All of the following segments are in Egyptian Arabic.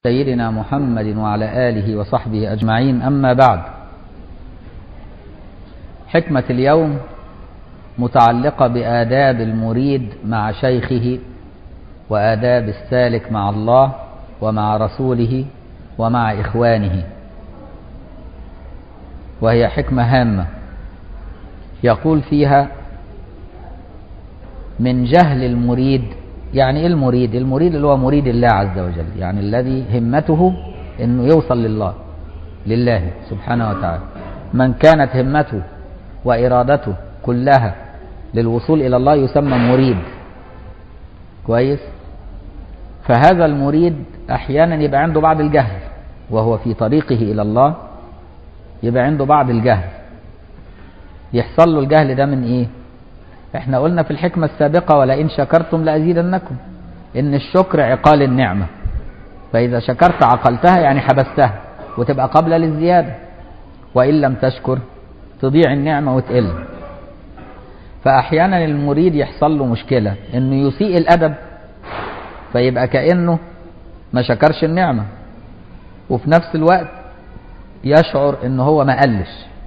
سيدنا محمد وعلى آله وصحبه أجمعين أما بعد حكمة اليوم متعلقة بآداب المريد مع شيخه وآداب السالك مع الله ومع رسوله ومع إخوانه وهي حكمة هامة يقول فيها من جهل المريد يعني ايه المريد المريد اللي هو مريد الله عز وجل يعني الذي همته انه يوصل لله لله سبحانه وتعالى من كانت همته وارادته كلها للوصول الى الله يسمى مريد كويس فهذا المريد احيانا يبقى عنده بعض الجهل وهو في طريقه الى الله يبقى عنده بعض الجهل يحصل له الجهل ده من ايه احنا قلنا في الحكمة السابقة ولئن شكرتم لأزيدنكم ان الشكر عقال النعمة فإذا شكرت عقلتها يعني حبستها وتبقى قابلة للزيادة وإن لم تشكر تضيع النعمة وتقل فأحيانا المريد يحصل له مشكلة انه يسيء الأدب فيبقى كأنه ما شكرش النعمة وفي نفس الوقت يشعر انه هو ما قلش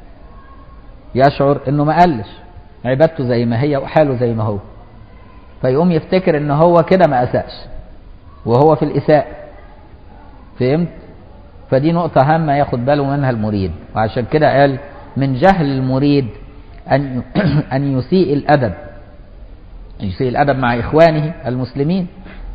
يشعر انه ما قلش عبادته زي ما هي وحاله زي ما هو فيقوم يفتكر ان هو كده ما اساش وهو في الاساءة فهمت فدي نقطة هامة ياخد باله منها المريد وعشان كده قال من جهل المريد أن أن يسيء الأدب يسيء الأدب مع إخوانه المسلمين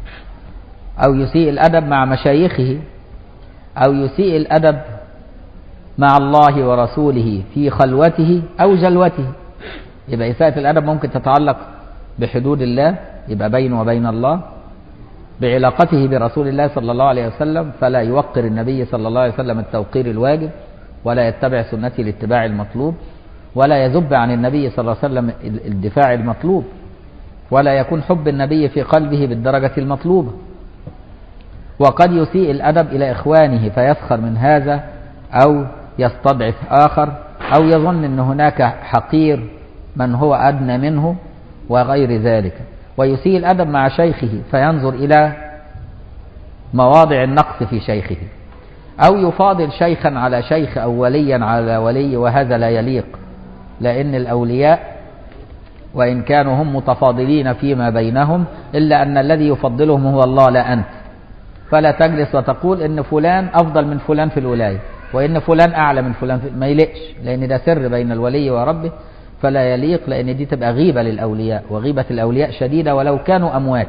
أو يسيء الأدب مع مشايخه أو يسيء الأدب مع الله ورسوله في خلوته أو جلوته يبقى إساءة الأدب ممكن تتعلق بحدود الله يبقى بينه وبين الله بعلاقته برسول الله صلى الله عليه وسلم فلا يوقر النبي صلى الله عليه وسلم التوقير الواجب ولا يتبع سنته الاتباع المطلوب ولا يذب عن النبي صلى الله عليه وسلم الدفاع المطلوب ولا يكون حب النبي في قلبه بالدرجة المطلوبة وقد يسيء الأدب إلى إخوانه فيسخر من هذا أو يستضعف آخر أو يظن أن هناك حقير من هو أدنى منه وغير ذلك ويسيء الأدب مع شيخه فينظر إلى مواضع النقص في شيخه أو يفاضل شيخا على شيخ أو وليا على ولي وهذا لا يليق لأن الأولياء وإن كانوا هم متفاضلين فيما بينهم إلا أن الذي يفضلهم هو الله لا أنت فلا تجلس وتقول إن فلان أفضل من فلان في الولاية وإن فلان أعلى من فلان في ما يليقش لأن ده سر بين الولي وربه فلا يليق لأن دي تبقى غيبة للأولياء وغيبة الأولياء شديدة ولو كانوا أموات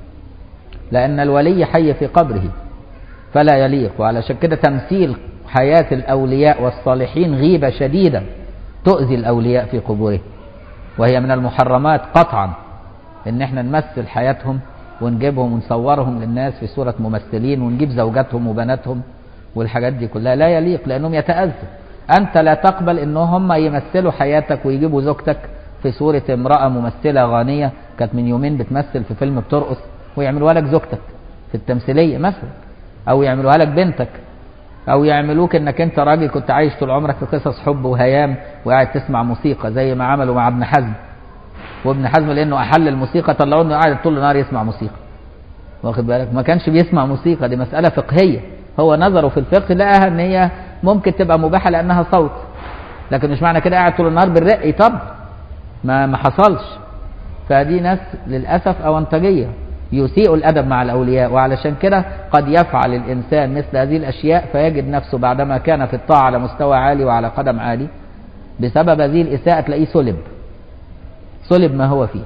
لأن الولي حي في قبره فلا يليق وعلشان كده تمثيل حياة الأولياء والصالحين غيبة شديدة تؤذي الأولياء في قبورهم وهي من المحرمات قطعا إن احنا نمثل حياتهم ونجيبهم ونصورهم للناس في صورة ممثلين ونجيب زوجاتهم وبناتهم والحاجات دي كلها لا يليق لأنهم يتأذوا أنت لا تقبل إن هم يمثلوا حياتك ويجيبوا زوجتك في صورة امرأة ممثلة غانية كانت من يومين بتمثل في فيلم بترقص ويعملوها لك زوجتك في التمثيلية مثلا أو يعملوها لك بنتك أو يعملوك إنك أنت راجل كنت عايش طول عمرك في قصص حب وهيام وقاعد تسمع موسيقى زي ما عملوا مع ابن حزم وابن حزم لأنه أحل الموسيقى طلعوه إنه قاعد طول النهار يسمع موسيقى واخد بالك ما كانش بيسمع موسيقى دي مسألة فقهية هو نظره في الفقه لقاها إن هي ممكن تبقى مباحة لأنها صوت لكن مش معنى كده قاعد طول النهار بالرق طب ما ما حصلش فدي ناس للأسف أونطجية يسيء الأدب مع الأولياء وعلشان كده قد يفعل الإنسان مثل هذه الأشياء فيجد نفسه بعدما كان في الطاعة على مستوى عالي وعلى قدم عالي بسبب هذه الإساءة تلاقيه سلب سلب ما هو فيه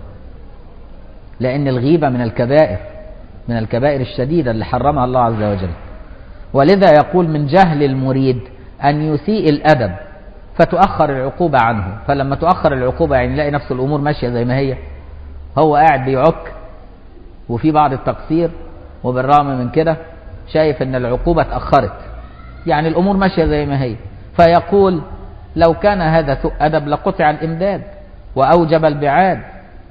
لأن الغيبة من الكبائر من الكبائر الشديدة اللي حرمها الله عز وجل ولذا يقول من جهل المريد أن يسيء الأدب فتؤخر العقوبة عنه فلما تؤخر العقوبة يعني يلاقي نفس الأمور ماشية زي ما هي هو قاعد بيعك وفي بعض التقصير وبالرغم من كده شايف ان العقوبة اتأخرت يعني الأمور ماشية زي ما هي فيقول لو كان هذا سوء أدب لقطع الإمداد وأوجب البعاد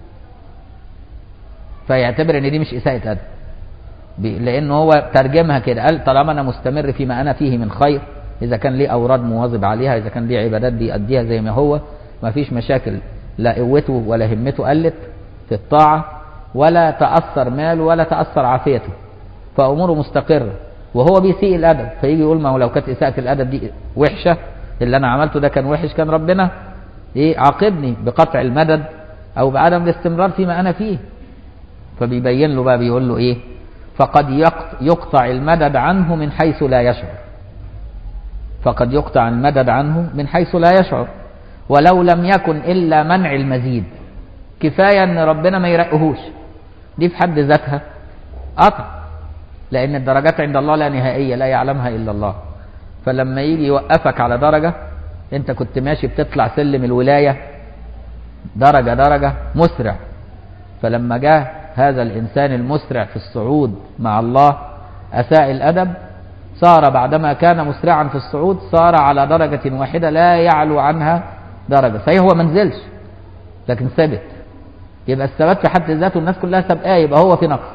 فيعتبر ان دي مش إساءة أدب لأنه هو ترجمها كده قال طالما أنا مستمر فيما أنا فيه من خير إذا كان ليه أوراد مواظب عليها إذا كان ليه عبادات بيأديها زي ما هو ما فيش مشاكل لا قوته ولا همته قلت في الطاعة ولا تأثر ماله ولا تأثر عافيته فأموره مستقرة وهو بيسيء الادب فيجي يقول ما هو لو كانت اساءه الادب دي وحشه اللي انا عملته ده كان وحش كان ربنا ايه عاقبني بقطع المدد او بعدم الاستمرار فيما انا فيه فبيبين له بقى بيقول له ايه فقد يقط- يقطع المدد عنه من حيث لا يشعر فقد يقطع المدد عنه من حيث لا يشعر ولو لم يكن الا منع المزيد كفايه ان ربنا ما يرقهوش دي في حد ذاتها قطع لان الدرجات عند الله لا نهائيه لا يعلمها الا الله فلما يجي يوقفك على درجه انت كنت ماشي بتطلع سلم الولايه درجه درجه مسرع فلما جاء هذا الانسان المسرع في الصعود مع الله اساء الادب صار بعدما كان مسرعا في الصعود صار على درجه واحده لا يعلو عنها درجه صحيح هو ما نزلش لكن ثبت يبقى الثبات في حد ذاته الناس كلها سابقاه يبقى هو في نقص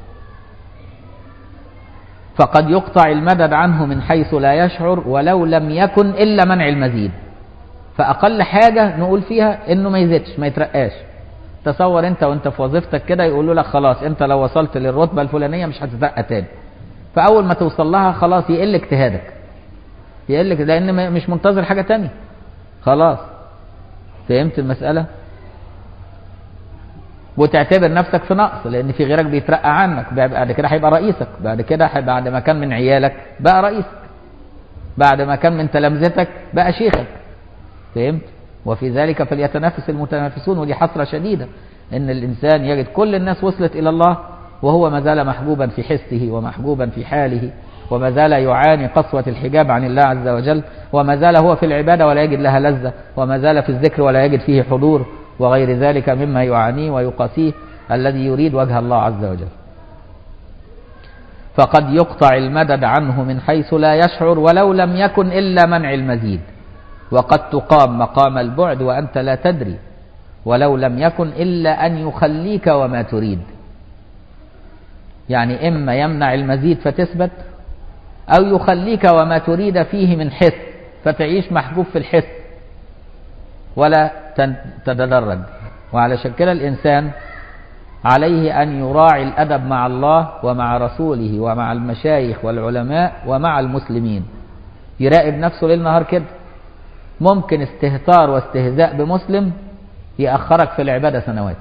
فقد يقطع المدد عنه من حيث لا يشعر ولو لم يكن الا منع المزيد فاقل حاجه نقول فيها انه ما يزيدش ما يترقاش تصور انت وانت في وظيفتك كده يقولوا لك خلاص انت لو وصلت للرتبه الفلانيه مش هتترقى تاني فاول ما توصل لها خلاص يقل اجتهادك يقل اجت- لان ما- مش منتظر حاجه تانية خلاص فهمت المساله وتعتبر نفسك في نقص لان في غيرك بيترقى عنك بعد كده هيبقى رئيسك بعد كده هي- بعد ما كان من عيالك بقى رئيسك بعد ما كان من تلامذتك بقى شيخك فهمت وفي ذلك فليتنافس المتنافسون ودي حسرة شديدة ان الانسان يجد كل الناس وصلت الى الله وهو ما زال محبوبا في حسه ومحبوبا في حاله وما زال يعاني قسوة الحجاب عن الله عز وجل وما زال هو في العبادة ولا يجد لها لذة وما زال في الذكر ولا يجد فيه حضور وغير ذلك مما يعانيه ويقاسيه الذي يريد وجه الله عز وجل فقد يقطع المدد عنه من حيث لا يشعر ولو لم يكن إلا منع المزيد وقد تقام مقام البعد وأنت لا تدري ولو لم يكن إلا أن يخليك وما تريد يعني إما يمنع المزيد فتثبت أو يخليك وما تريد فيه من حس فتعيش محبوب في الحس ولا تن- تتدرج وعلى كده الإنسان عليه أن يراعي الأدب مع الله ومع رسوله ومع المشايخ والعلماء ومع المسلمين يراقب نفسه ليل نهار كده ممكن استهتار واستهزاء بمسلم يأخرك في العبادة سنوات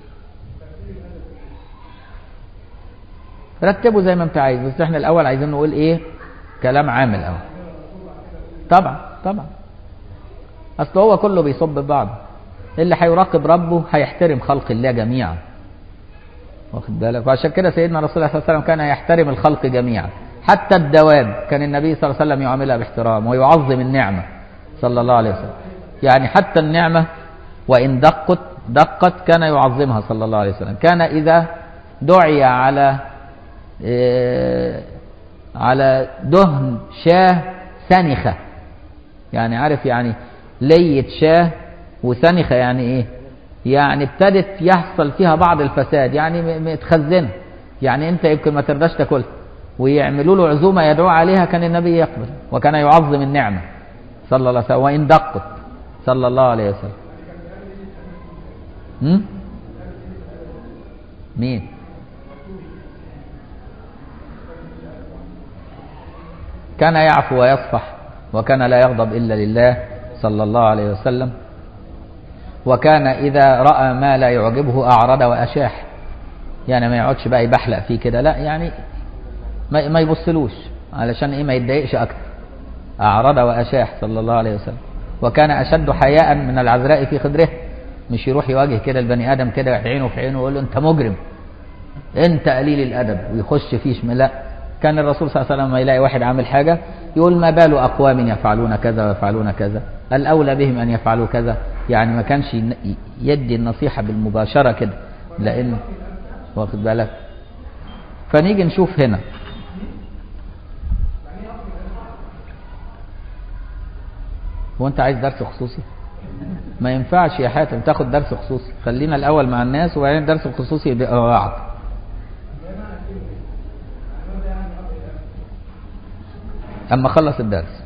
رتبه زي ما انت عايز بس احنا الأول عايزين نقول ايه كلام عام الأول طبعا طبعا أصل هو كله بيصب بعض اللي هيراقب ربه هيحترم خلق الله جميعا واخد بالك وعشان كده سيدنا رسول الله صلى الله عليه وسلم كان يحترم الخلق جميعا حتى الدواب كان النبي صلى الله عليه وسلم يعاملها باحترام ويعظم النعمة صلى الله عليه وسلم يعني حتى النعمة وإن دقت دقت كان يعظمها صلى الله عليه وسلم كان إذا دعي على إيه على دهن شاه سنخة يعني عارف يعني لية شاه وسنخة يعني ايه يعني ابتدت يحصل فيها بعض الفساد يعني م- متخزنة يعني انت يمكن ما ترضاش تاكلها ويعملوا له عزومة يدعو عليها كان النبي يقبل وكان يعظم النعمة صلى الله عليه وسلم وإن دقت صلى الله عليه وسلم هم؟ مين كان يعفو ويصفح وكان لا يغضب إلا لله صلى الله عليه وسلم وكان إذا رأى ما لا يعجبه أعرض وأشاح يعني ما يقعدش بقى يبحلق فيه كده لا يعني ما, ما يبصلوش علشان ايه ما يتضايقش اكتر اعرض واشاح صلى الله عليه وسلم وكان اشد حياء من العذراء في خدره مش يروح يواجه كده البني ادم كده عينه في عينه ويقول له انت مجرم انت قليل الادب ويخش فيه شم لا كان الرسول صلى الله عليه وسلم لما يلاقي واحد عامل حاجه يقول ما بال اقوام يفعلون كذا ويفعلون كذا الاولى بهم ان يفعلوا كذا يعني ما كانش ين- يدي النصيحه بالمباشره كده لان واخد بالك فنيجي نشوف هنا هو انت عايز درس خصوصي ما ينفعش يا حاتم تاخد درس خصوصي خلينا الاول مع الناس وبعدين الدرس الخصوصي يبقى بعض اما خلص الدرس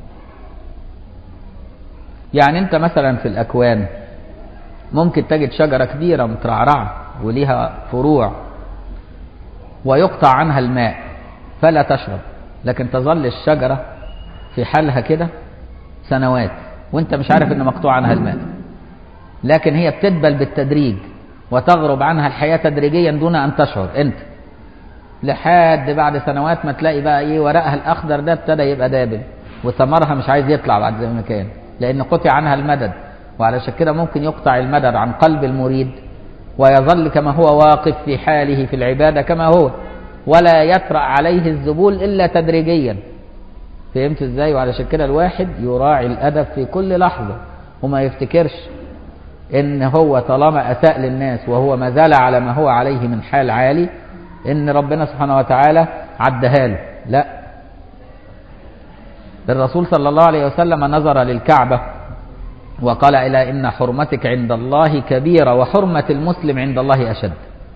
يعني انت مثلا في الاكوان ممكن تجد شجره كبيره مترعرعه وليها فروع ويقطع عنها الماء فلا تشرب لكن تظل الشجرة في حالها كده سنوات وانت مش عارف ان مقطوع عنها الماء لكن هي بتدبل بالتدريج وتغرب عنها الحياة تدريجيا دون ان تشعر انت لحد بعد سنوات ما تلاقي بقى ايه ورقها الاخضر ده ابتدى يبقى دابل وثمرها مش عايز يطلع بعد زي ما كان لان قطع عنها المدد وعلشان كده ممكن يقطع المدد عن قلب المريد ويظل كما هو واقف في حاله في العبادة كما هو ولا يطرأ عليه الذبول إلا تدريجيا فهمت ازاي وعلشان كده الواحد يراعي الأدب في كل لحظة وما يفتكرش ان هو طالما أساء للناس وهو ما زال على ما هو عليه من حال عالي ان ربنا سبحانه وتعالى عدها له لا الرسول صلى الله عليه وسلم نظر للكعبة وقال إلى إن حرمتك عند الله كبيرة وحرمة المسلم عند الله أشد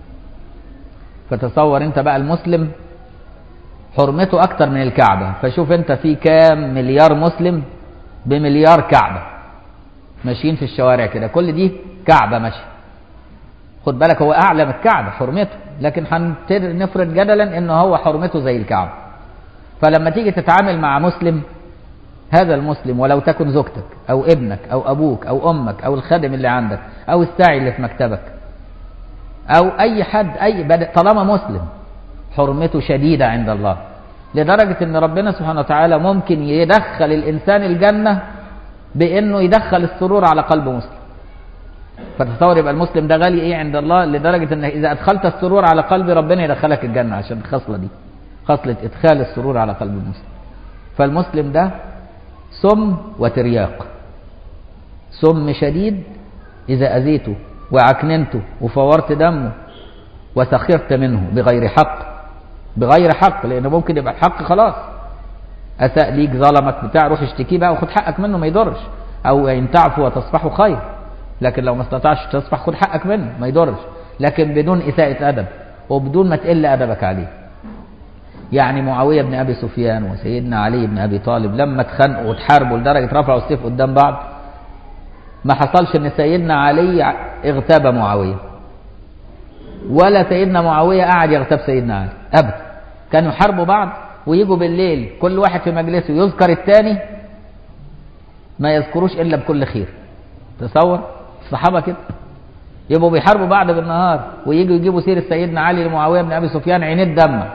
فتصور أنت بقى المسلم حرمته أكتر من الكعبة فشوف أنت في كام مليار مسلم بمليار كعبة ماشيين في الشوارع كده كل دي كعبة ماشية خد بالك هو أعلى من الكعبة حرمته لكن هنفرض جدلا إن هو حرمته زي الكعبة فلما تيجي تتعامل مع مسلم هذا المسلم ولو تكن زوجتك أو ابنك أو أبوك أو أمك أو الخادم اللي عندك أو الساعي اللي في مكتبك أو أي حد أي طالما مسلم حرمته شديدة عند الله لدرجة أن ربنا سبحانه وتعالى ممكن يدخل الإنسان الجنة بأنه يدخل السرور على قلب مسلم فتصور يبقى المسلم ده غالي إيه عند الله لدرجة أن إذا أدخلت السرور على قلب ربنا يدخلك الجنة عشان الخصلة دي خصلة إدخال السرور على قلب المسلم فالمسلم ده سم وترياق سم شديد إذا أذيته وعكننته وفورت دمه وسخرت منه بغير حق بغير حق لأنه ممكن يبقى الحق خلاص أساء ليك ظلمك بتاع روح اشتكيه بقى وخد حقك منه ما يضرش أو إن تعفو وتصفحوا خير لكن لو ما استطعش تصفح خد حقك منه ما يضرش لكن بدون إساءة أدب وبدون ما تقل أدبك عليه يعني معاوية بن أبي سفيان وسيدنا علي بن أبي طالب لما اتخانقوا وتحاربوا لدرجة رفعوا السيف قدام بعض ما حصلش ان سيدنا علي اغتاب معاوية ولا سيدنا معاوية قعد يغتاب سيدنا علي أبدا كانوا يحاربوا بعض ويجوا بالليل كل واحد في مجلسه يذكر الثاني ما يذكروش إلا بكل خير تصور الصحابة كده يبقوا بيحاربوا بعض بالنهار ويجوا يجيبوا سيرة سيدنا علي لمعاوية بن أبي سفيان عينيه الدم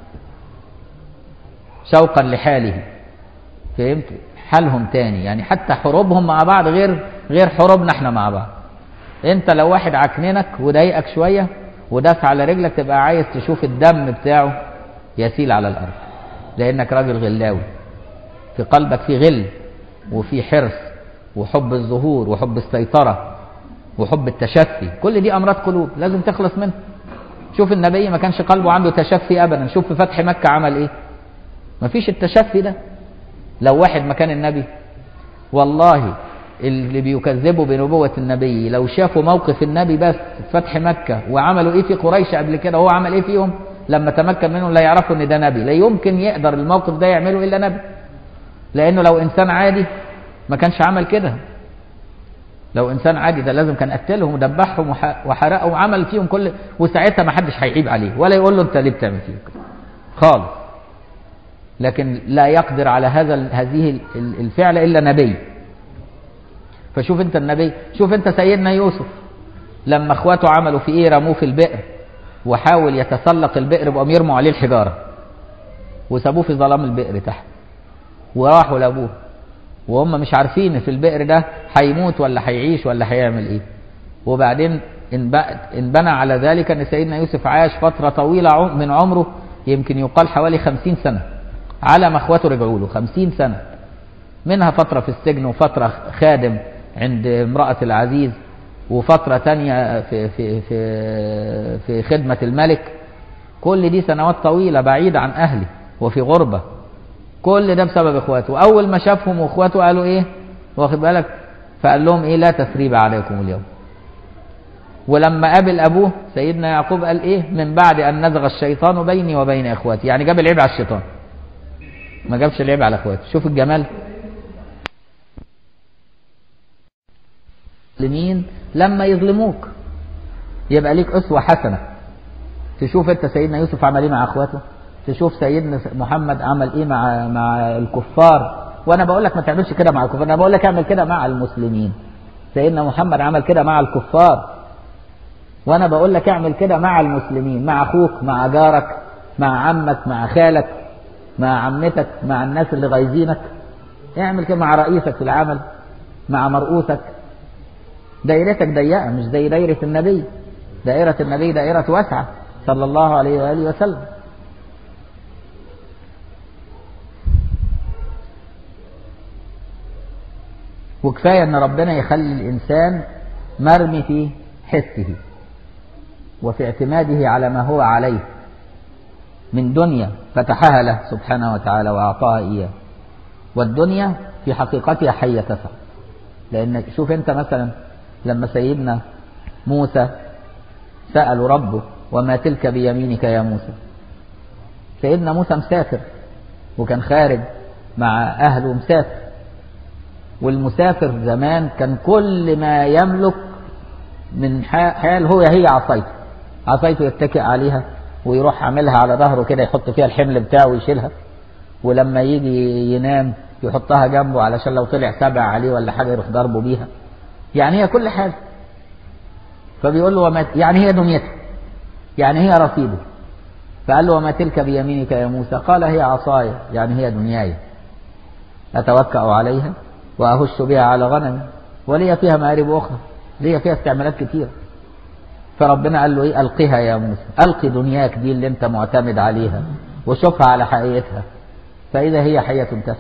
شوقا لحاله فهمت حالهم تاني يعني حتى حروبهم مع بعض غير غير حروبنا احنا مع بعض انت لو واحد عكننك وضايقك شويه وداس على رجلك تبقى عايز تشوف الدم بتاعه يسيل على الارض لانك راجل غلاوي في قلبك في غل وفي حرص وحب الظهور وحب السيطره وحب التشفي كل دي امراض قلوب لازم تخلص منها شوف النبي ما كانش قلبه عنده تشفي ابدا شوف في فتح مكه عمل ايه ما فيش التشفي ده لو واحد مكان النبي والله اللي بيكذبوا بنبوة النبي لو شافوا موقف النبي بس في فتح مكة وعملوا ايه في قريش قبل كده هو عمل ايه فيهم لما تمكن منهم لا يعرفوا ان ده نبي لا يمكن يقدر الموقف ده يعمله الا نبي لانه لو انسان عادي ما كانش عمل كده لو انسان عادي ده لازم كان قتلهم ودبحهم وحرقهم وعمل فيهم كل وساعتها ما حدش هيعيب عليه ولا يقول له انت ليه بتعمل فيهم كده خالص لكن لا يقدر على هذا هذه الفعل الا نبي فشوف انت النبي شوف انت سيدنا يوسف لما اخواته عملوا في ايه رموه في البئر وحاول يتسلق البئر بقوا يرموا عليه الحجاره وسابوه في ظلام البئر تحت وراحوا لابوه وهم مش عارفين في البئر ده هيموت ولا هيعيش ولا هيعمل ايه وبعدين انبنى على ذلك ان سيدنا يوسف عاش فتره طويله من عمره يمكن يقال حوالي خمسين سنه على ما اخواته رجعوا له خمسين سنه منها فتره في السجن وفتره خادم عند امرأة العزيز وفترة تانية في, في, في, في خدمة الملك كل دي سنوات طويلة بعيد عن أهلي وفي غربة كل ده بسبب إخواته وأول ما شافهم وإخواته قالوا إيه واخد بالك فقال لهم إيه لا تثريب عليكم اليوم ولما قابل أبوه سيدنا يعقوب قال إيه من بعد أن نزغ الشيطان بيني وبين إخواتي يعني جاب العيب على الشيطان ما جابش العيب على إخواته شوف الجمال المسلمين لما يظلموك يبقى ليك أسوة حسنة تشوف أنت سيدنا يوسف عمل إيه مع أخواته تشوف سيدنا محمد عمل ايه مع مع الكفار وانا بقول لك ما تعملش كده مع الكفار انا بقول لك اعمل كده مع المسلمين سيدنا محمد عمل كده مع الكفار وانا بقول لك اعمل كده مع المسلمين مع اخوك مع جارك مع عمك مع خالك مع عمتك مع الناس اللي غايزينك اعمل كده مع رئيسك في العمل مع مرؤوسك دايرتك ضيقه مش زي دايره النبي دائره النبي دائره واسعه صلى الله عليه واله وسلم وكفايه ان ربنا يخلي الانسان مرمي في حسه وفي اعتماده على ما هو عليه من دنيا فتحها له سبحانه وتعالى واعطاها اياه والدنيا في حقيقتها حيه تسع لان شوف انت مثلا لما سيدنا موسى سالوا ربه وما تلك بيمينك يا موسى سيدنا موسى مسافر وكان خارج مع اهله مسافر والمسافر زمان كان كل ما يملك من حال هو هي عصايته عصايته يتكئ عليها ويروح عاملها على ظهره كده يحط فيها الحمل بتاعه ويشيلها ولما يجي ينام يحطها جنبه علشان لو طلع سبع عليه ولا حاجه يروح ضربه بيها يعني هي كل حاجه فبيقول له وما يعني هي دنيته يعني هي رصيده فقال له وما تلك بيمينك يا موسى قال هي عصاي يعني هي دنياي أتوكأ عليها وأهش بها على غنمي ولي فيها مآرب أخرى لي فيها استعمالات كتيرة فربنا قال له إيه ألقها يا موسى ألقي دنياك دي اللي أنت معتمد عليها وشوفها على حقيقتها فإذا هي حية تسعى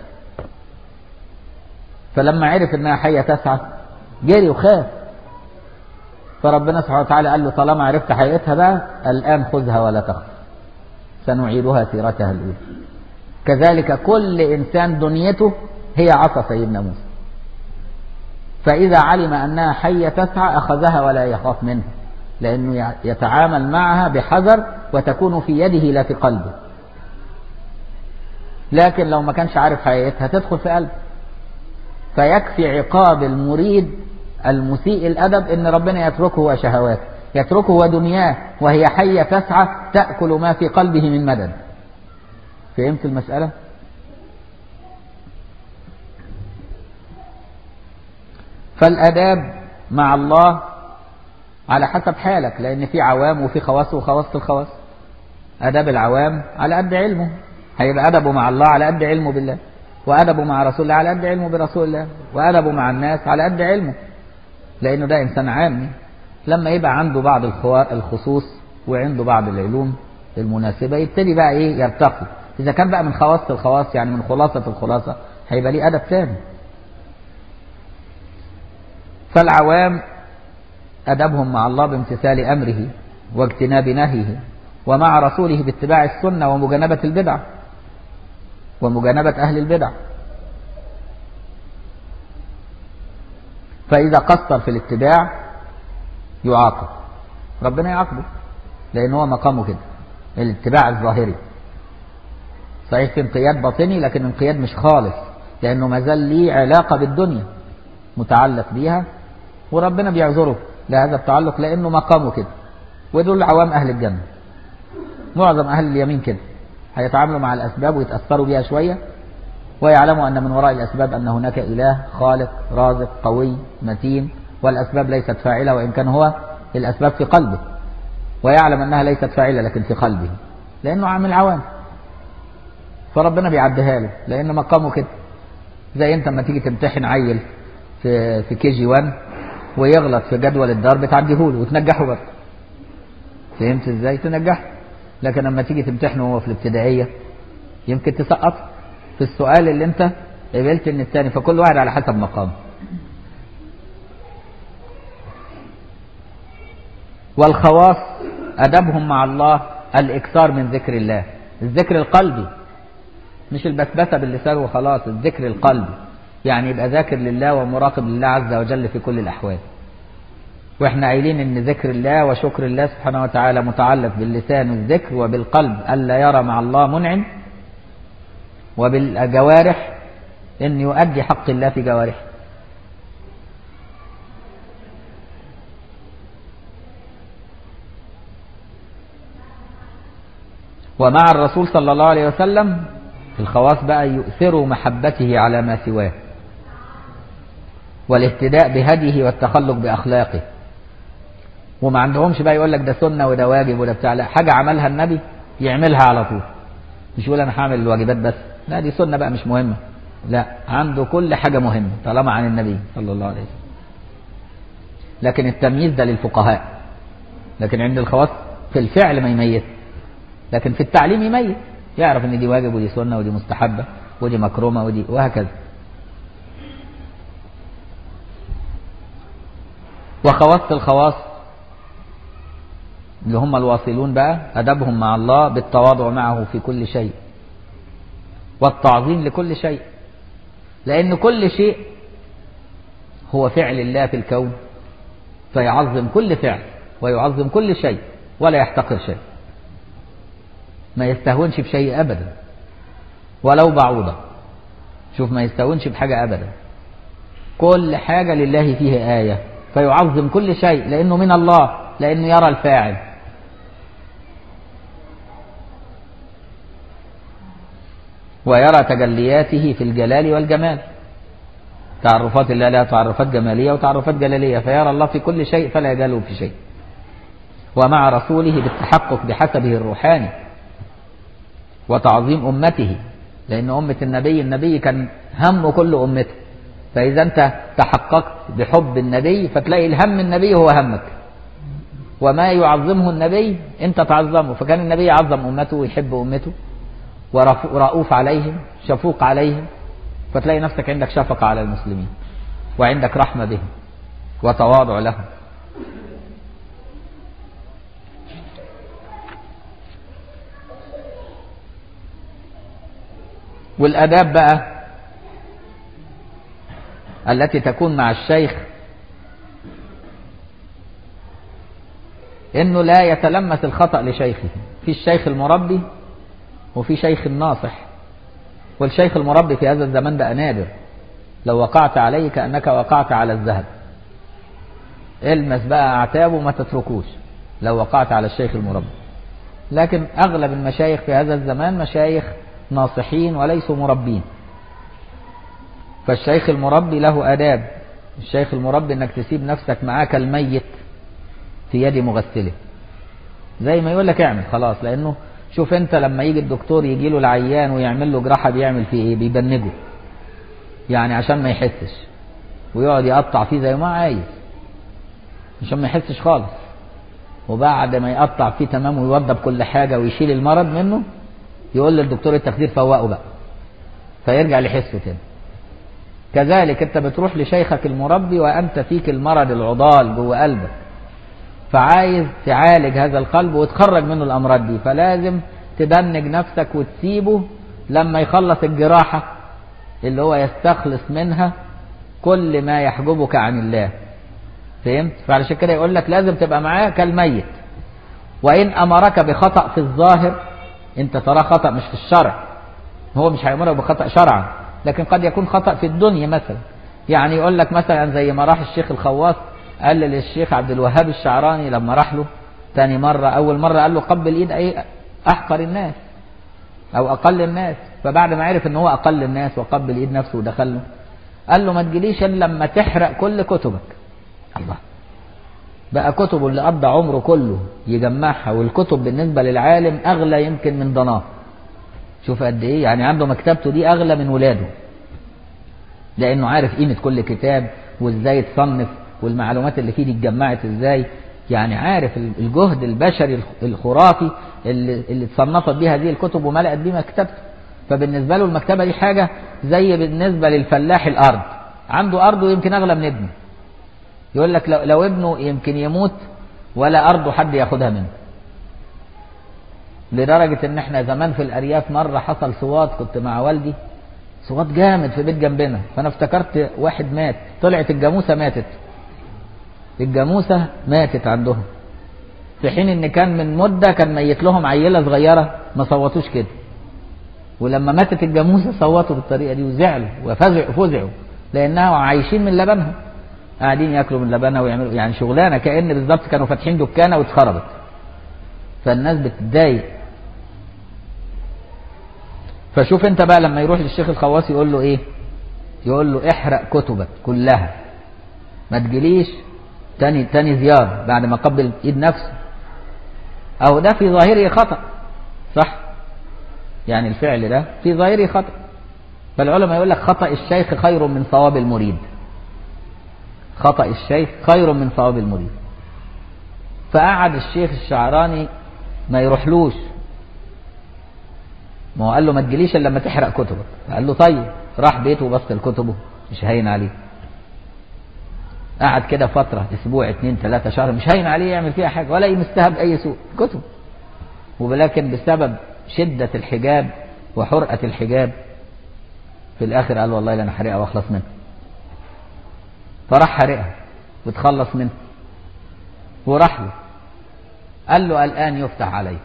فلما عرف إنها حية تسعى جري وخاف فربنا سبحانه وتعالى قال له طالما عرفت حقيقتها بقى الآن خذها ولا تخف سنعيدها سيرتها الأولى كذلك كل إنسان دنيته هي عصا سيدنا موسى فإذا علم أنها حية تسعى أخذها ولا يخاف منها لأنه يتعامل معها بحذر وتكون في يده لا في قلبه لكن لو ما كانش عارف حقيقتها تدخل في قلبه فيكفي عقاب المريد المسيء الأدب إن ربنا يتركه وشهواته يتركه ودنياه وهي حية تسعى تأكل ما في قلبه من مدد فهمت المسألة؟ فالآداب مع الله على حسب حالك لأن في عوام وفي خواص وخواص الخواص آداب العوام على قد علمه هيبقى أدبه مع الله على قد علمه بالله وأدبه مع رسول الله على قد علمه برسول الله وأدبه مع الناس على قد علمه لأنه ده إنسان عامي لما يبقى عنده بعض الخصوص وعنده بعض العلوم المناسبة يبتدي بقى إيه يرتقي إذا كان بقى من خواص الخواص يعني من خلاصة الخلاصة هيبقى ليه أدب ثاني فالعوام أدبهم مع الله بامتثال أمره واجتناب نهيه ومع رسوله باتباع السنة ومجانبة البدع ومجانبة أهل البدع فإذا قصر في الاتباع يعاقب ربنا يعاقبه لأن هو مقامه كده الاتباع الظاهري صحيح في انقياد باطني لكن انقياد مش خالص لأنه ما زال ليه علاقة بالدنيا متعلق بيها وربنا بيعذره لهذا التعلق لأنه مقامه كده ودول عوام أهل الجنة معظم أهل اليمين كده هيتعاملوا مع الأسباب ويتأثروا بها شوية ويعلموا أن من وراء الأسباب أن هناك إله خالق رازق قوي متين والأسباب ليست فاعلة وإن كان هو الأسباب في قلبه ويعلم أنها ليست فاعلة لكن في قلبه لأنه عامل عوام فربنا بيعديها له لأن مقامه كده زي أنت لما تيجي تمتحن عيل في في كي جي 1 ويغلط في جدول الضرب تعديه له وتنجحه برضه فهمت ازاي تنجحه لكن لما تيجي تمتحنه وهو في الابتدائيه يمكن تسقطه في السؤال اللي انت قبلت ان الثاني فكل واحد على حسب مقامه والخواص ادبهم مع الله الاكثار من ذكر الله الذكر القلبي مش البسبسه باللسان وخلاص الذكر القلبي يعني يبقى ذاكر لله ومراقب لله عز وجل في كل الأحوال واحنا قايلين ان ذكر الله وشكر الله سبحانه وتعالى متعلق باللسان الذكر وبالقلب ألا يرى مع الله منعم وبالجوارح ان يؤدي حق الله في جوارحه ومع الرسول صلى الله عليه وسلم الخواص بقى يؤثروا محبته على ما سواه والاهتداء بهديه والتخلق بأخلاقه وما عندهمش بقى يقول لك ده سنة وده واجب وده بتاع لا حاجة عملها النبي يعملها على طول مش يقول أنا هعمل الواجبات بس لا دي سنة بقى مش مهمة لا عنده كل حاجة مهمة طالما عن النبي صلى الله عليه وسلم لكن التمييز ده للفقهاء لكن عند الخواص في الفعل ما يميز لكن في التعليم يميز يعرف ان دي واجب ودي سنة ودي مستحبة ودي مكرومة ودي وهكذا وخواص الخواص اللي هم الواصلون بقى أدبهم مع الله بالتواضع معه في كل شيء والتعظيم لكل شيء لأن كل شيء هو فعل الله في الكون فيعظم كل فعل ويعظم كل شيء ولا يحتقر شيء ما يستهونش بشيء أبدا ولو بعوضة شوف ما يستهونش بحاجة أبدا كل حاجة لله فيه آية فيعظم كل شيء لأنه من الله لأنه يرى الفاعل ويرى تجلياته في الجلال والجمال تعرفات الله لها تعرفات جمالية وتعرفات جلالية فيرى الله في كل شيء فلا يجاله في شيء ومع رسوله بالتحقق بحسبه الروحاني وتعظيم أمته لأن أمة النبي النبي كان هم كل أمته فإذا أنت تحققت بحب النبي فتلاقي الهم النبي هو همك وما يعظمه النبي أنت تعظمه فكان النبي يعظم أمته ويحب أمته ورؤوف عليهم شفوق عليهم فتلاقي نفسك عندك شفقة على المسلمين وعندك رحمة بهم وتواضع لهم والآداب بقى التي تكون مع الشيخ انه لا يتلمس الخطأ لشيخه في الشيخ المربي وفي شيخ الناصح والشيخ المربي في هذا الزمان بقى نادر لو وقعت عليه كأنك وقعت على الذهب المس بقى اعتابه ما تتركوش لو وقعت على الشيخ المربي لكن اغلب المشايخ في هذا الزمان مشايخ ناصحين وليسوا مربين فالشيخ المربي له آداب الشيخ المربي انك تسيب نفسك معاه كالميت في يد مغسله زي ما يقول لك اعمل خلاص لانه شوف انت لما يجي الدكتور يجي له العيان ويعمل له جراحه بيعمل فيه ايه بيبنجه يعني عشان ما يحسش ويقعد يقطع فيه زي ما عايز عشان ما يحسش خالص وبعد ما يقطع فيه تمام ويوضب كل حاجه ويشيل المرض منه يقول للدكتور التخدير فوقه بقى فيرجع لحسه تاني كذلك انت بتروح لشيخك المربي وانت فيك المرض العضال جوه قلبك فعايز تعالج هذا القلب وتخرج منه الامراض دي فلازم تبنج نفسك وتسيبه لما يخلص الجراحه اللي هو يستخلص منها كل ما يحجبك عن الله فهمت فعلشان كده يقول لك لازم تبقى معاه كالميت وان امرك بخطا في الظاهر انت تراه خطا مش في الشرع هو مش هيامرك بخطا شرعا لكن قد يكون خطا في الدنيا مثلا يعني يقول لك مثلا زي ما راح الشيخ الخواص قال للشيخ عبد الوهاب الشعراني لما راح له تاني مرة أول مرة قال له قبل إيد أي أحقر الناس أو أقل الناس فبعد ما عرف إن هو أقل الناس وقبل إيد نفسه ودخل له قال له ما تجيليش إلا لما تحرق كل كتبك الله بقى كتبه اللي قضى عمره كله يجمعها والكتب بالنسبة للعالم أغلى يمكن من ضناه شوف قد إيه يعني عنده مكتبته دي أغلى من ولاده لأنه عارف قيمة كل كتاب وإزاي تصنف والمعلومات اللي فيه دي اتجمعت ازاي يعني عارف الجهد البشري الخرافي اللي, اللي اتصنفت بيه هذه الكتب وملأت بيه مكتبته فبالنسبة له المكتبة دي حاجة زي بالنسبة للفلاح الأرض عنده أرض ويمكن أغلى من ابنه يقول لك لو, لو ابنه يمكن يموت ولا أرضه حد ياخدها منه لدرجة إن إحنا زمان في الأرياف مرة حصل صوات كنت مع والدي صوات جامد في بيت جنبنا فأنا افتكرت واحد مات طلعت الجاموسة ماتت الجاموسة ماتت عندهم في حين ان كان من مدة كان ميت لهم عيلة صغيرة ما صوتوش كده ولما ماتت الجاموسة صوتوا بالطريقة دي وزعلوا وفزعوا فزعوا لانها عايشين من لبنها قاعدين ياكلوا من لبنها ويعملوا يعني شغلانة كأن بالظبط كانوا فاتحين دكانة واتخربت فالناس بتتضايق فشوف انت بقى لما يروح للشيخ الخواص يقول له ايه يقول له احرق كتبك كلها ما تجيليش تاني تاني زيارة بعد ما قبل ايد نفسه او ده في ظاهره خطأ صح يعني الفعل ده في ظاهره خطأ فالعلماء يقول لك خطأ الشيخ خير من صواب المريد خطأ الشيخ خير من صواب المريد فقعد الشيخ الشعراني ما يروحلوش ما هو قال له ما تجيليش الا لما تحرق كتبك قال له طيب راح بيته وبص لكتبه مش هين عليه قعد كده فترة أسبوع اتنين تلاتة شهر مش هين عليه يعمل فيها حاجة ولا يمسها بأي سوء كتب ولكن بسبب شدة الحجاب وحرقة الحجاب في الآخر قال والله لا أنا حرقها وأخلص منها فراح حرقها وتخلص منها وراح له قال له الآن يفتح عليك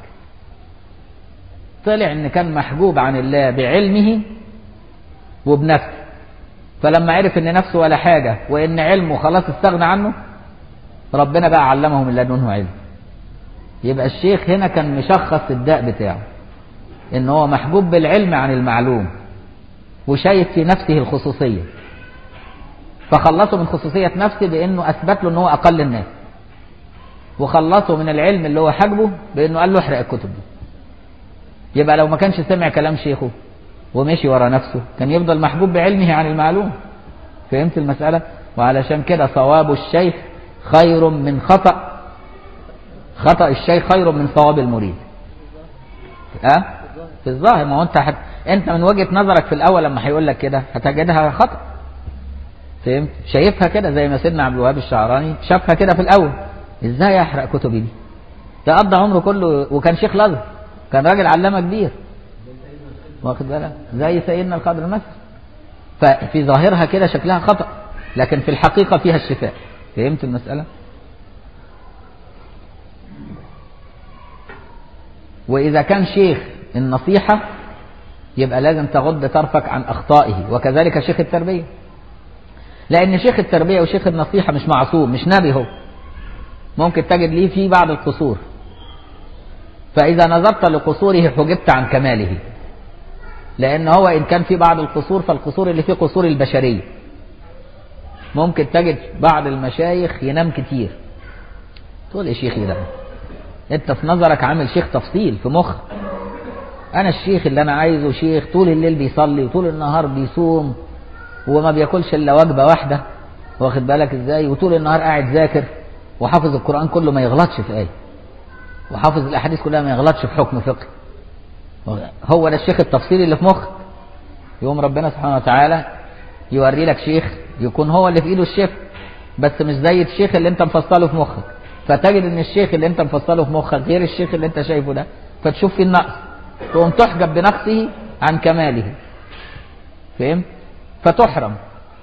طلع ان كان محجوب عن الله بعلمه وبنفسه فلما عرف ان نفسه ولا حاجة وان علمه خلاص استغنى عنه ربنا بقى علمه من لدنه علم يبقى الشيخ هنا كان مشخص الداء بتاعه ان هو محجوب بالعلم عن المعلوم وشايف في نفسه الخصوصية فخلصه من خصوصية نفسه بانه اثبت له ان هو اقل الناس وخلصه من العلم اللي هو حجبه بانه قال له احرق الكتب دي يبقى لو ما كانش سمع كلام شيخه ومشي ورا نفسه كان يفضل محجوب بعلمه عن المعلوم فهمت المسألة وعلشان كده صواب الشيخ خير من خطأ خطأ الشيخ خير من صواب المريد أه؟ في الظاهر ما هو انت حت... انت من وجهة نظرك في الاول لما هيقول لك كده هتجدها خطأ فهمت شايفها كده زي ما سيدنا عبد الوهاب الشعراني شافها كده في الاول ازاي احرق كتبي دي ده قضى عمره كله وكان شيخ الازهر كان راجل علامه كبير واخد بالك زي سيدنا القدر مثلا ففي ظاهرها كده شكلها خطأ لكن في الحقيقة فيها الشفاء فهمت المسألة وإذا كان شيخ النصيحة يبقى لازم تغض طرفك عن أخطائه وكذلك شيخ التربية لأن شيخ التربية وشيخ النصيحة مش معصوم مش نبي هو ممكن تجد ليه فيه بعض القصور فإذا نظرت لقصوره حجبت عن كماله لأن هو إن كان في بعض القصور فالقصور اللي فيه قصور البشرية ممكن تجد بعض المشايخ ينام كتير تقول ايه شيخي ده انت في نظرك عامل شيخ تفصيل في مخ انا الشيخ اللي انا عايزه شيخ طول الليل بيصلي وطول النهار بيصوم وما بياكلش الا وجبه واحده واخد بالك ازاي وطول النهار قاعد ذاكر وحافظ القران كله ما يغلطش في ايه وحافظ الاحاديث كلها ما يغلطش في حكم فقهي هو ده الشيخ التفصيلي اللي في مخك يقوم ربنا سبحانه وتعالى يوري لك شيخ يكون هو اللي في ايده الشيخ بس مش زي الشيخ اللي انت مفصله في مخك فتجد ان الشيخ اللي انت مفصله في مخك غير الشيخ اللي انت شايفه ده فتشوف فيه النقص تقوم تحجب بنقصه عن كماله فهم فتحرم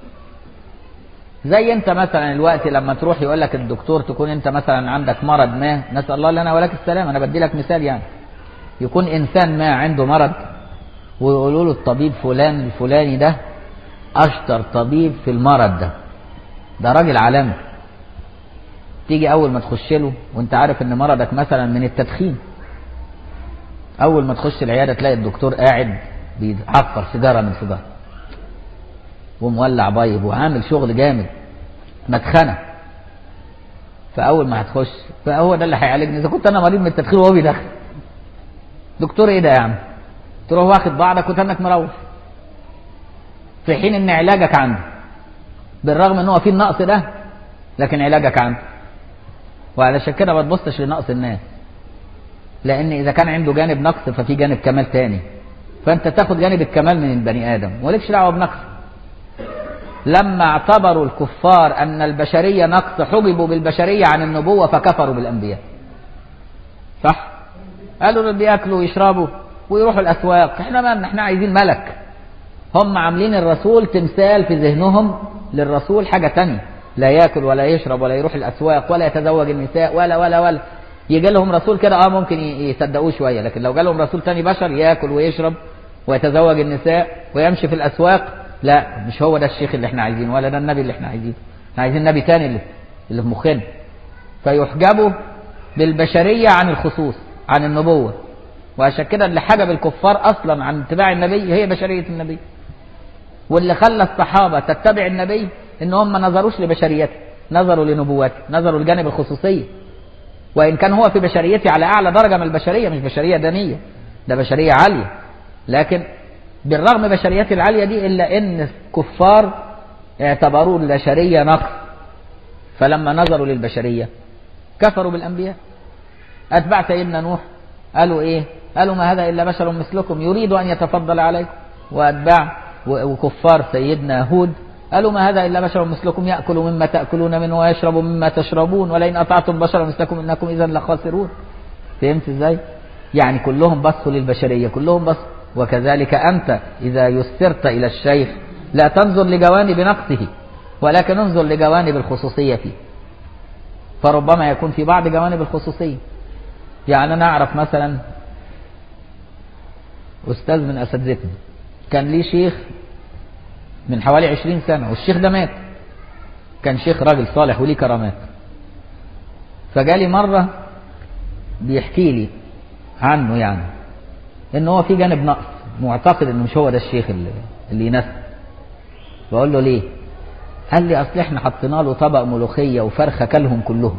زي انت مثلا الوقت لما تروح يقول لك الدكتور تكون انت مثلا عندك مرض ما نسال الله لنا ولك السلام انا بدي لك مثال يعني يكون انسان ما عنده مرض ويقولوا له الطبيب فلان الفلاني ده اشطر طبيب في المرض ده ده راجل عالمي تيجي اول ما تخش له وانت عارف ان مرضك مثلا من التدخين اول ما تخش العياده تلاقي الدكتور قاعد بيعفر سيجاره من سيجاره ومولع بايب وعامل شغل جامد مدخنه فاول ما هتخش فهو ده اللي هيعالجني اذا كنت انا مريض من التدخين وهو بيدخن دكتور ايه ده يا عم تروح واخد بعضك وتنك مروح في حين ان علاجك عنده بالرغم ان هو فيه النقص ده لكن علاجك عنده وعلشان كده ما تبصش لنقص الناس لان اذا كان عنده جانب نقص ففي جانب كمال تاني فانت تاخد جانب الكمال من البني ادم ولكش دعوه بنقص لما اعتبروا الكفار ان البشريه نقص حجبوا بالبشريه عن النبوه فكفروا بالانبياء صح قالوا اللي بياكلوا ويشربوا ويروحوا الاسواق احنا ما احنا عايزين ملك هم عاملين الرسول تمثال في ذهنهم للرسول حاجه تانية لا ياكل ولا يشرب ولا يروح الاسواق ولا يتزوج النساء ولا ولا ولا يجي لهم رسول كده اه ممكن يصدقوه شويه لكن لو جالهم رسول تاني بشر ياكل ويشرب ويتزوج النساء ويمشي في الاسواق لا مش هو ده الشيخ اللي احنا عايزينه ولا ده النبي اللي احنا عايزينه احنا عايزين نبي تاني اللي, اللي في مخنا فيحجبوا بالبشريه عن الخصوص عن النبوه وعشان كده اللي حجب الكفار اصلا عن اتباع النبي هي بشريه النبي واللي خلى الصحابه تتبع النبي ان هم ما نظروش لبشريته نظروا لنبوته نظروا لجانب الخصوصيه وان كان هو في بشريته على اعلى درجه من البشريه مش بشريه دنيه ده بشريه عاليه لكن بالرغم بشريته العاليه دي الا ان الكفار اعتبروا البشريه نقص فلما نظروا للبشريه كفروا بالانبياء اتباع سيدنا نوح قالوا ايه قالوا ما هذا الا بشر مثلكم يريد ان يتفضل عليكم واتباع وكفار سيدنا هود قالوا ما هذا الا بشر مثلكم ياكل مما تاكلون منه ويشرب مما تشربون ولئن اطعتم بشرا مثلكم انكم اذا لخاسرون فهمت ازاي يعني كلهم بصوا للبشريه كلهم بصوا وكذلك انت اذا يسرت الى الشيخ لا تنظر لجوانب نقصه ولكن انظر لجوانب الخصوصيه فيه فربما يكون في بعض جوانب الخصوصيه يعني انا اعرف مثلا استاذ من اساتذتنا كان ليه شيخ من حوالي عشرين سنة والشيخ ده مات كان شيخ راجل صالح وليه كرامات فجالي مرة بيحكي لي عنه يعني ان هو في جانب نقص معتقد انه مش هو ده الشيخ اللي, اللي ينسى بقول له ليه قال لي اصل احنا حطينا له طبق ملوخية وفرخة كلهم كلهم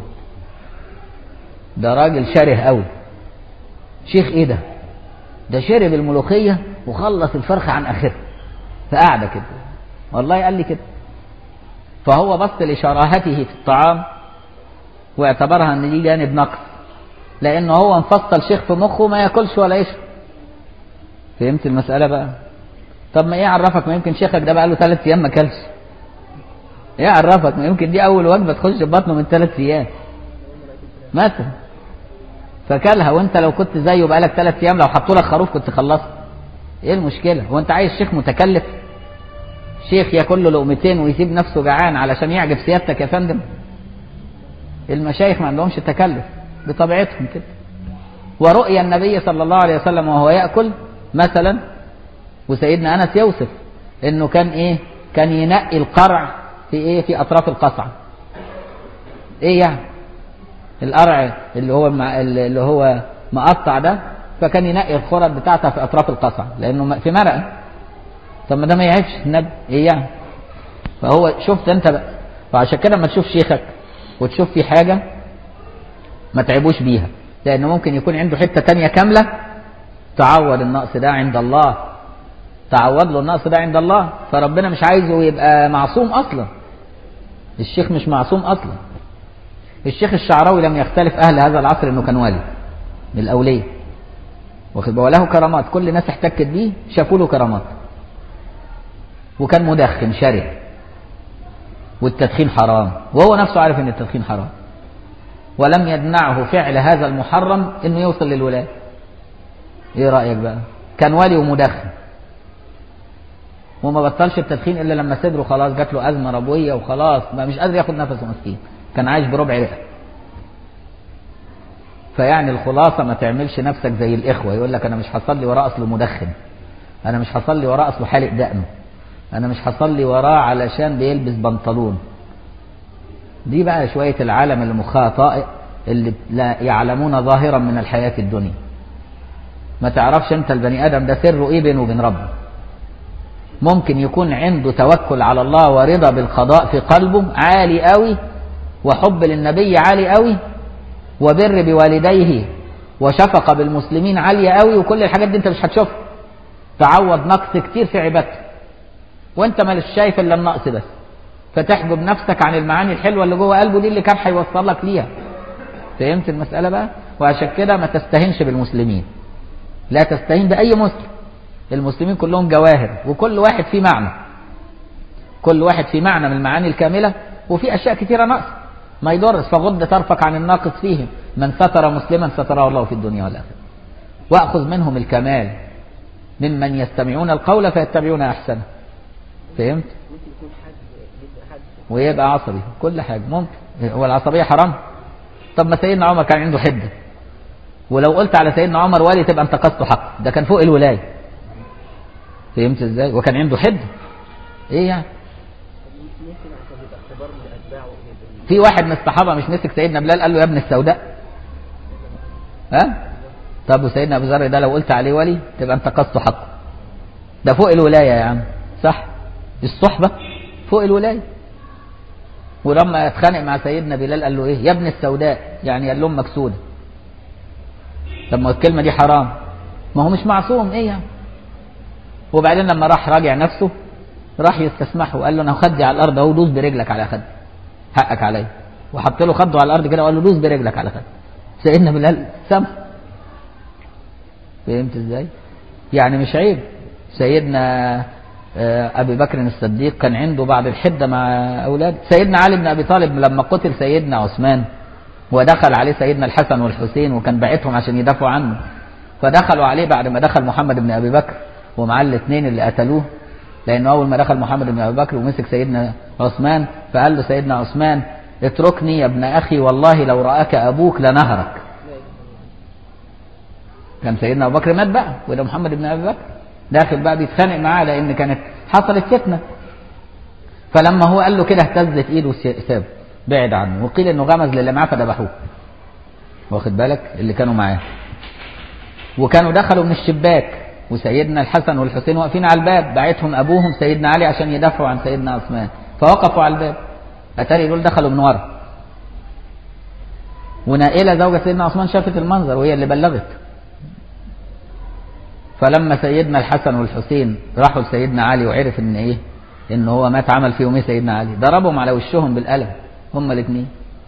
ده راجل شره قوي شيخ ايه ده ده شرب الملوخية وخلص الفرخة عن اخرها فقعد كده والله قال لي كده فهو بص لشراهته في الطعام واعتبرها ان دي جانب نقص لانه هو مفصل شيخ في مخه ما ياكلش ولا يشرب فهمت المسألة بقى طب ما ايه عرفك ما يمكن شيخك ده بقى له ثلاث ايام ما كلش ايه عرفك ما يمكن دي اول وجبة تخش في بطنه من ثلاث ايام مثلا فكلها وانت لو كنت زيه بقالك ثلاث ايام لو حطوا لك خروف كنت خلصت ايه المشكلة هو انت عايز شيخ متكلف شيخ ياكل له لقمتين ويسيب نفسه جعان علشان يعجب سيادتك يا فندم المشايخ ما عندهمش تكلف بطبيعتهم كده ورؤيا النبي صلى الله عليه وسلم وهو ياكل مثلا وسيدنا انس يوصف انه كان ايه كان ينقي القرع في ايه في اطراف القصعه ايه يعني القرع اللي هو مع اللي هو مقطع ده فكان ينقي الخرد بتاعتها في اطراف القصعه لانه في مرقه طب ما ده ما يعيبش النبي ايه يعني فهو شفت انت بقى فعشان كده لما تشوف شيخك وتشوف في حاجه ما تعبوش بيها لانه ممكن يكون عنده حته تانية كامله تعوض النقص ده عند الله تعوض له النقص ده عند الله فربنا مش عايزه يبقى معصوم اصلا الشيخ مش معصوم اصلا الشيخ الشعراوي لم يختلف اهل هذا العصر انه كان والي من الاوليه واخد وله كرامات كل الناس احتكت بيه شافوا له كرامات وكان مدخن شره والتدخين حرام وهو نفسه عارف ان التدخين حرام ولم يمنعه فعل هذا المحرم انه يوصل للولايه ايه رايك بقى كان والي ومدخن وما بطلش التدخين الا لما صدره خلاص جات له ازمه ربويه وخلاص ما مش قادر ياخد نفسه مسكين كان عايش بربع رئه فيعني الخلاصه ما تعملش نفسك زي الاخوه يقول لك انا مش هصلي وراه اصله مدخن انا مش هصلي وراه اصله حالق دقنه انا مش هصلي وراه علشان بيلبس بنطلون دي بقى شويه العالم اللي مخها طائق اللي لا يعلمون ظاهرا من الحياه الدنيا ما تعرفش انت البني ادم ده سره ايه بينه وبين ربه ممكن يكون عنده توكل على الله ورضا بالقضاء في قلبه عالي قوي وحب للنبي عالي قوي وبر بوالديه وشفقة بالمسلمين عالية قوي وكل الحاجات دي انت مش هتشوفها تعوض نقص كتير في عبادتك وانت مالش شايف الا النقص بس فتحجب نفسك عن المعاني الحلوة اللي جوه قلبه دي اللي كان هيوصلك ليها فهمت المسألة بقى وعشان كده ما تستهنش بالمسلمين لا تستهين بأي مسلم المسلمين كلهم جواهر وكل واحد فيه معنى كل واحد فيه معنى من المعاني الكاملة وفي أشياء كثيرة ناقصة ما يضرش فغض طرفك عن الناقص فيهم من ستر مسلما ستره الله في الدنيا والآخرة وأخذ منهم الكمال ممن يستمعون القول فيتبعون أحسنه فهمت؟ ويبقى عصبي كل حاجة ممكن هو العصبية حرام طب ما سيدنا عمر كان عنده حدة ولو قلت على سيدنا عمر ولي تبقى انتقصته حق ده كان فوق الولاية فهمت ازاي وكان عنده حدة ايه يعني في واحد من الصحابة مش مسك سيدنا بلال قال له يا ابن السوداء ها طب وسيدنا ابو ذر ده لو قلت عليه ولي تبقى انت قصته حقه ده فوق الولايه يا عم صح الصحبه فوق الولايه ولما اتخانق مع سيدنا بلال قال له ايه يا ابن السوداء يعني قال لهم مكسوده طب ما الكلمه دي حرام ما هو مش معصوم ايه يعني وبعدين لما راح راجع نفسه راح يستسمحه وقال له انا خدي على الارض اهو دوس برجلك على خدي حقك عليا وحط له خده على الارض كده وقال له دوس برجلك على خدي سيدنا بلال سمح فهمت ازاي يعني مش عيب سيدنا آه، ابي بكر الصديق كان عنده بعض الحده مع اولاده سيدنا علي بن ابي طالب لما قتل سيدنا عثمان ودخل عليه سيدنا الحسن والحسين وكان باعتهم عشان يدافعوا عنه فدخلوا عليه بعد ما دخل محمد بن ابي بكر ومعاه الاثنين اللي قتلوه لانه اول ما دخل محمد بن ابي بكر ومسك سيدنا عثمان فقال له سيدنا عثمان اتركني يا ابن اخي والله لو راك ابوك لنهرك كان سيدنا ابو بكر مات بقى وده محمد بن ابي بكر داخل بقى بيتخانق معاه لان كانت حصلت فتنه فلما هو قال له كده اهتزت ايده وسابه بعد عنه وقيل انه غمز للي معاه فذبحوه واخد بالك اللي كانوا معاه وكانوا دخلوا من الشباك وسيدنا الحسن والحسين واقفين على الباب بعتهم ابوهم سيدنا علي عشان يدافعوا عن سيدنا عثمان فوقفوا على الباب اتاري دول دخلوا من ورا ونائله زوجة سيدنا عثمان شافت المنظر وهي اللي بلغت فلما سيدنا الحسن والحسين راحوا لسيدنا علي وعرف ان ايه ان هو مات عمل فيهم ايه سيدنا علي ضربهم على وشهم بالقلم هما الاثنين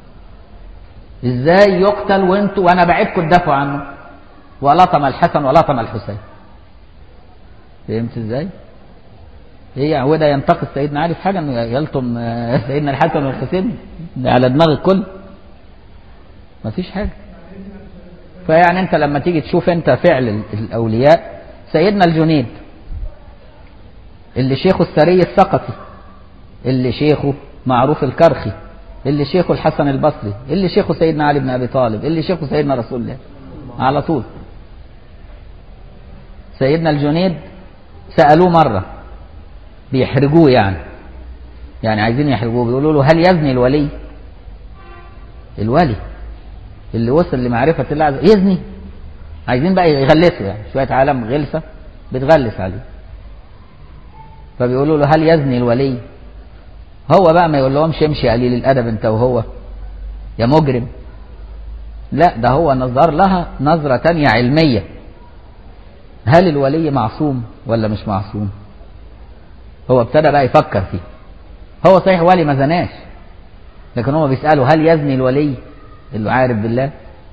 ازاي يقتل وانتوا وانا بعدكم تدافعوا عنه ولطم الحسن ولطم الحسين فهمت ازاي ايه هو ده ينتقص سيدنا علي في حاجه انه يلطم آه، سيدنا الحسن والحسين ده على دماغ الكل مفيش حاجه فيعني انت لما تيجي تشوف انت فعل ال- الاولياء سيدنا الجنيد اللي شيخه السري الثقفي اللي شيخه معروف الكرخي اللي شيخه الحسن البصري اللي شيخه سيدنا علي بن ابي طالب اللي شيخه سيدنا رسول الله على طول سيدنا الجنيد سالوه مره بيحرجوه يعني يعني عايزين يحرجوه بيقولوا له هل يزني الولي الولي اللي وصل لمعرفة الله عز يزني عايزين بقى يغلسوا يعني شوية عالم غلسة بتغلس عليه فبيقولوا له هل يزني الولي هو بقى ما يقول لهمش امشي قليل الأدب أنت وهو يا مجرم لا ده هو نظر لها نظرة تانية علمية هل الولي معصوم ولا مش معصوم هو ابتدى بقى يفكر فيه هو صحيح ولي ما زناش لكن هو بيسأله هل يزني الولي اللي عارف بالله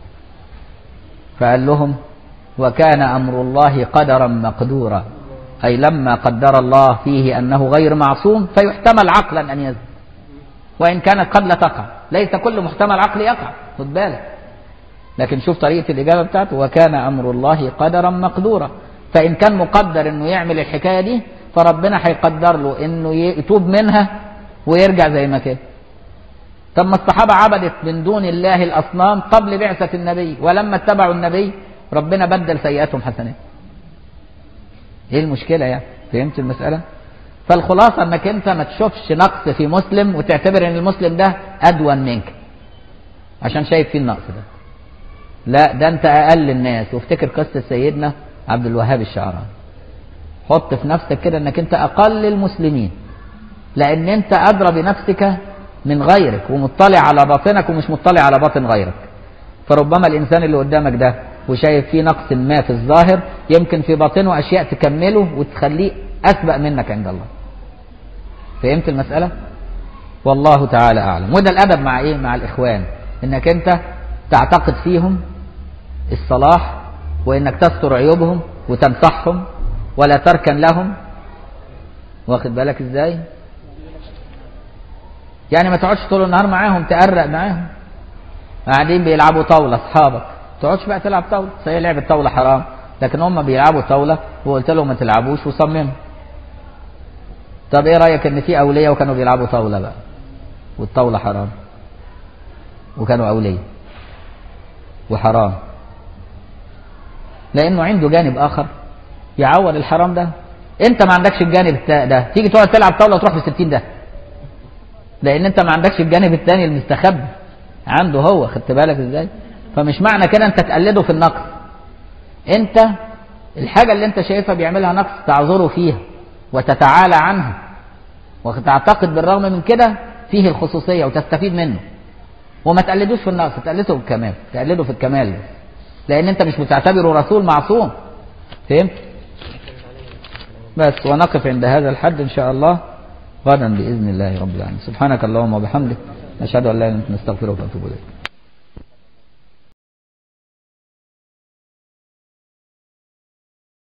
فقال لهم وكان أمر الله قدرا مقدورا أي لما قدر الله فيه أنه غير معصوم فيحتمل عقلا أن يزني وإن كانت قد لا تقع ليس كل محتمل عقل يقع خد بالك لكن شوف طريقة الإجابة بتاعته وكان أمر الله قدرا مقدورا فإن كان مقدر إنه يعمل الحكاية دي فربنا هيقدر له إنه يتوب منها ويرجع زي ما كان طب ما الصحابة عبدت من دون الله الأصنام قبل بعثة النبي ولما اتبعوا النبي ربنا بدل سيئاتهم حسنات ايه المشكلة يعني فهمت المسألة فالخلاصة انك انت ما تشوفش نقص في مسلم وتعتبر ان المسلم ده ادون منك عشان شايف فيه النقص ده لا ده انت اقل الناس وافتكر قصة سيدنا عبد الوهاب الشعراني حط في نفسك كده انك انت اقل المسلمين لان انت ادرى بنفسك من غيرك ومطلع على باطنك ومش مطلع على باطن غيرك فربما الانسان اللي قدامك ده وشايف فيه نقص ما في الظاهر يمكن في باطنه اشياء تكمله وتخليه اسبق منك عند الله فهمت المساله والله تعالى اعلم وده الادب مع ايه مع الاخوان انك انت تعتقد فيهم الصلاح وانك تستر عيوبهم وتنصحهم ولا تركن لهم واخد بالك ازاي يعني ما تقعدش طول النهار معاهم تقرق معاهم قاعدين بيلعبوا طاوله اصحابك ما تقعدش بقى تلعب طاوله صحيح لعب الطاوله حرام لكن هم بيلعبوا طاوله وقلت لهم ما تلعبوش وصمموا طب ايه رايك ان في اولياء وكانوا بيلعبوا طاوله بقى والطاوله حرام وكانوا اولياء وحرام لانه عنده جانب اخر يعوض الحرام ده انت ما عندكش الجانب التا- ده تيجي تقعد تلعب طاوله وتروح في 60 ده لان انت ما عندكش الجانب الثاني المستخبي عنده هو خدت بالك ازاي فمش معنى كده انت تقلده في النقص انت الحاجة اللي انت شايفها بيعملها نقص تعذره فيها وتتعالى عنها وتعتقد بالرغم من كده فيه الخصوصية وتستفيد منه وما تقلدوش في النقص تقلده في الكمال تقلده في الكمال لان انت مش بتعتبره رسول معصوم فهمت بس ونقف عند هذا الحد ان شاء الله غدا باذن الله رب العالمين سبحانك اللهم وبحمدك نشهد ان لا اله الا انت نستغفرك ونتوب اليك